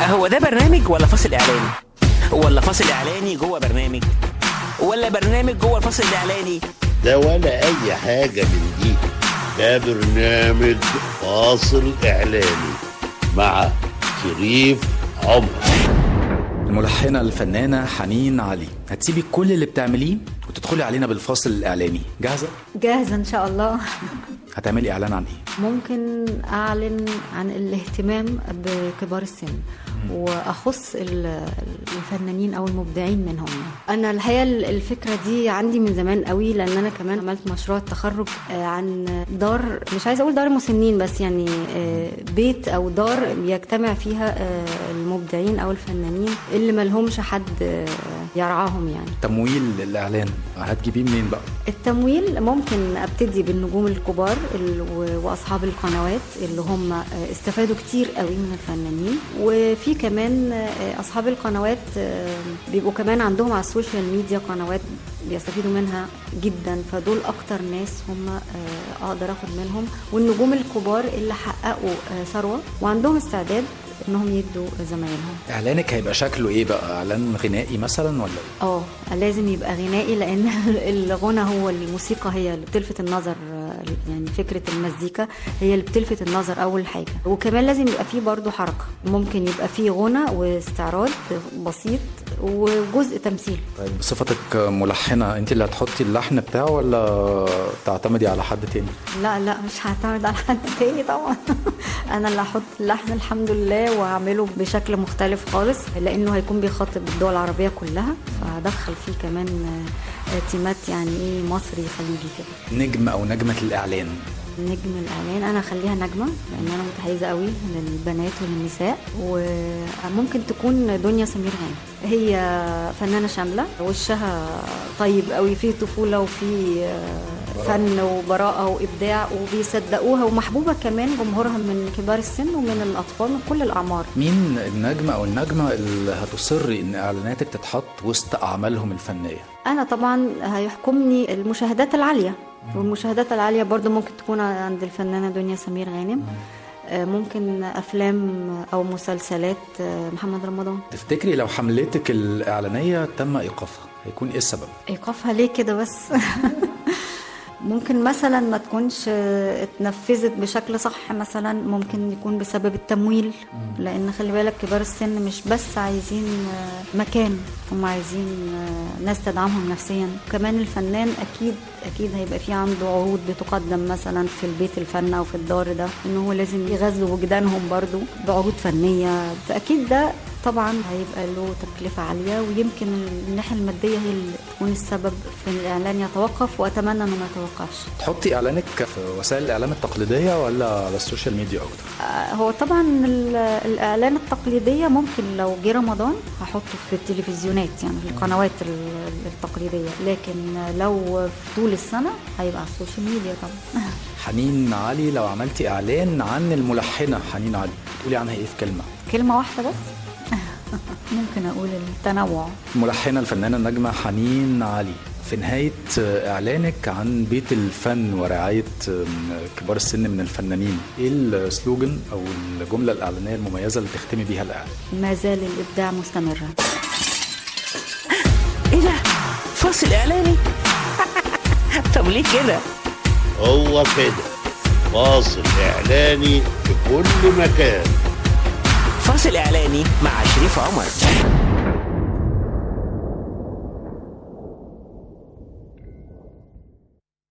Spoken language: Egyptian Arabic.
هو ده برنامج ولا فاصل اعلاني ولا فاصل اعلاني جوه برنامج ولا برنامج جوه الفاصل الاعلاني ده ولا اي حاجة من دي ده برنامج فاصل اعلاني مع شريف عمر الملحنة الفنانة حنين علي هتسيبي كل اللي بتعمليه وتدخلي علينا بالفاصل الإعلاني جاهزة؟ جاهزة إن شاء الله هتعملي إعلان عن إيه؟ ممكن أعلن عن الاهتمام بكبار السن وأخص ال- الفنانين أو المبدعين منهم يعني. أنا الحقيقة الفكرة دي عندي من زمان قوي لأن أنا كمان عملت مشروع التخرج آه، عن دار مش عايزة أقول دار مسنين بس يعني آه، بيت أو دار يجتمع فيها آه، المبدعين أو الفنانين اللي ملهمش حد آه، يرعاهم يعني تمويل الإعلان هتجيبيه منين بقى؟ التمويل ممكن ابتدي بالنجوم الكبار ال- و- واصحاب القنوات اللي هم آه، استفادوا كتير قوي من الفنانين وفي كمان آه، اصحاب القنوات آه، بيبقوا كمان عندهم على السوشيال ميديا قنوات بيستفيدوا منها جدا فدول اكتر ناس هم آه، اقدر اخد منهم والنجوم الكبار اللي حققوا آه، ثروه وعندهم استعداد انهم يدوا زمايلهم إعلانك هيبقى شكله إيه بقى؟ إعلان غنائي مثلا ولا إيه؟ اه لازم يبقى غنائي لان الغنى هو الموسيقى هي اللي بتلفت النظر آه، يعني فكره المزيكا هي اللي بتلفت النظر اول حاجه وكمان لازم يبقى فيه برضو حركه ممكن يبقى فيه غنى واستعراض بسيط وجزء تمثيل طيب بصفتك ملحنة أنت اللي هتحطي اللحن بتاعه ولا تعتمدي على حد تاني؟ لا لا مش هعتمد على حد تاني طبعا انا اللي هحط اللحن الحمد لله واعمله بشكل مختلف خالص لانه هيكون بيخاطب الدول العربيه كلها فهدخل فيه كمان آه، آه، تيمات يعني ايه مصري خليجي كده نجم أو نجمة الإعلان نجم الاعلان انا اخليها نجمه لان انا متحيزه قوي للبنات وللنساء وممكن تكون دنيا سمير غانم هي فنانه شامله وشها طيب قوي فيه طفوله وفيه آه، فن وبراءه وابداع وبيصدقوها ومحبوبه كمان جمهورها من كبار السن ومن الاطفال من كل الاعمار مين النجم أو النجمة اللي هتصري إن إعلاناتك تتحط وسط أعمالهم الفنية؟ انا طبعا هيحكمني المشاهدات العاليه والمشاهدات العاليه برضو ممكن تكون عند الفنانه دنيا سمير غانم آه، ممكن افلام او مسلسلات آه، محمد رمضان تفتكري لو حملتك الإعلانية تم إيقافها هيكون إيه السبب؟ ايقافها ليه كده بس ممكن مثلا ما تكونش آه، اتنفذت بشكل صح مثلا ممكن يكون بسبب التمويل لان خلي بالك كبار السن مش بس عايزين آه، مكان هم عايزين آه، ناس تدعمهم نفسيا كمان الفنان اكيد اكيد هيبقى في عنده عروض بتقدم مثلا في البيت الفن او في الدار ده ان هو لازم يغذوا وجدانهم برضو بعروض فنيه فاكيد ده طبعا هيبقى له تكلفة عالية ويمكن الناحية المادية هي اللي تكون السبب في ان الإعلان يتوقف وأتمنى إنه ما يتوقفش. تحطي إعلانك في وسائل الإعلام التقليدية ولا على السوشيال ميديا أكتر؟ آه، هو طبعا ال- الإعلان التقليدية ممكن لو جه رمضان هحطه في التلفزيونات يعني في القنوات ال- التقليدية لكن لو في طول السنة هيبقى على السوشيال ميديا طبعا. حنين علي لو عملتي إعلان عن الملحنة حنين علي تقولي عنها إيه في كلمة؟ كلمة واحدة بس ممكن أقول التنوع الملحنة الفنانة النجمة حنين علي في نهاية إعلانك عن بيت الفن ورعاية كبار السن من الفنانين إيه السلوجن أو الجملة الإعلانية المميزة اللي تختمي بيها الإعلان؟ ما زال الإبداع مستمرا. ايه ده فاصل اعلاني طب ليه كده هو كده فاصل اعلاني في كل مكان فاصل اعلاني مع شريف عمر